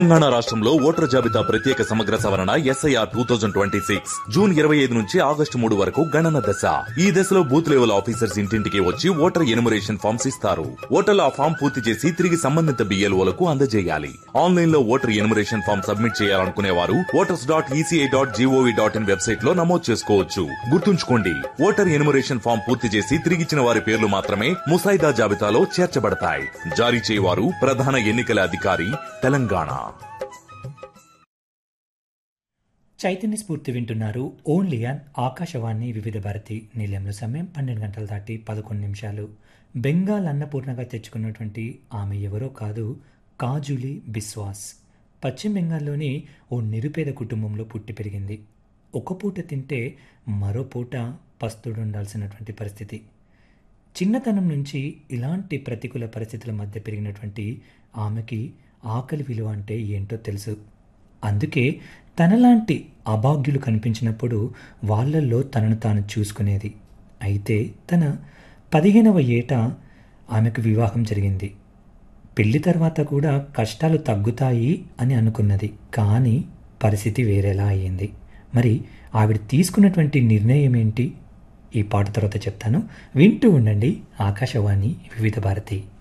తెలంగాణ రాష్ట్రంలో ఓటర్ జాబితా ప్రత్యేక సమగ్ర సవరణ SIR two thousand twenty six June ఇరవై ఐదు నుంచి ఆగస్టు మూడు వరకు గణన దశ ఈ దశలో బూత్ లెవెల్ ఆఫీసర్స్ ఇంటింటికి వచ్చి ఓటర్ ఎనుమరేషన్ ఫామ్స్ ఇస్తారు ఓటర్లు ఆ ఫామ్ పూర్తి చేసి తిరిగి సంబంధిత బిఎల్ఓలకు అందజేయాలి ఆన్లైన్ లో ఓటర్ ఎనుమరేషన్ ఫామ్ సబ్మిట్ చేయాలనుకునే వారు voters dot ECI dot GOV dot in website లో నమోదు చేసుకోవచ్చు గుర్తుంచుకోండి ఓటర్ ఎనుమరేషన్ ఫామ్ పూర్తి చేసి తిరిగిచ్చిన వారి పేర్లు మాత్రమే ముసాయిదా జాబితాలో చేర్చబడతాయి జారీ చేయవారు ప్రధాన ఎన్నికల అధికారి తెలంగాణ చైతన్య స్ఫూర్తి వింటున్నారు ఓన్లీ అన్ ఆకాశవాణి వివిధ భారతి నిలయంలో సమయం పన్నెండు గంటల దాటి పదకొండు నిమిషాలు బెంగాల్ అన్నపూర్ణగా తెచ్చుకున్నటువంటి ఆమె ఎవరో కాదు కాజులి బిస్వాస్ పశ్చిమ బెంగాల్లోని ఓ నిరుపేద కుటుంబంలో పుట్టి పెరిగింది ఒక పూట తింటే మరో పూట పస్తుడుండాల్సినటువంటి పరిస్థితి చిన్నతనం నుంచి ఇలాంటి ప్రతికూల పరిస్థితుల మధ్య పెరిగినటువంటి ఆమెకి ఆకలి విలువ అంటే ఏంటో తెలుసు అందుకే తనలాంటి అభాగ్యులు కనిపించినప్పుడు వాళ్ళల్లో తనను తాను చూసుకునేది అయితే తన పదిహేనవ ఏట ఆమెకు వివాహం జరిగింది పెళ్లి తర్వాత కూడా కష్టాలు తగ్గుతాయి అని అనుకున్నది కానీ పరిస్థితి వేరేలా అయ్యింది మరి ఆవిడ తీసుకున్నటువంటి నిర్ణయం ఏంటి ఈ పాట తర్వాత చెప్తాను వింటూ ఉండండి ఆకాశవాణి వివిధ భారతి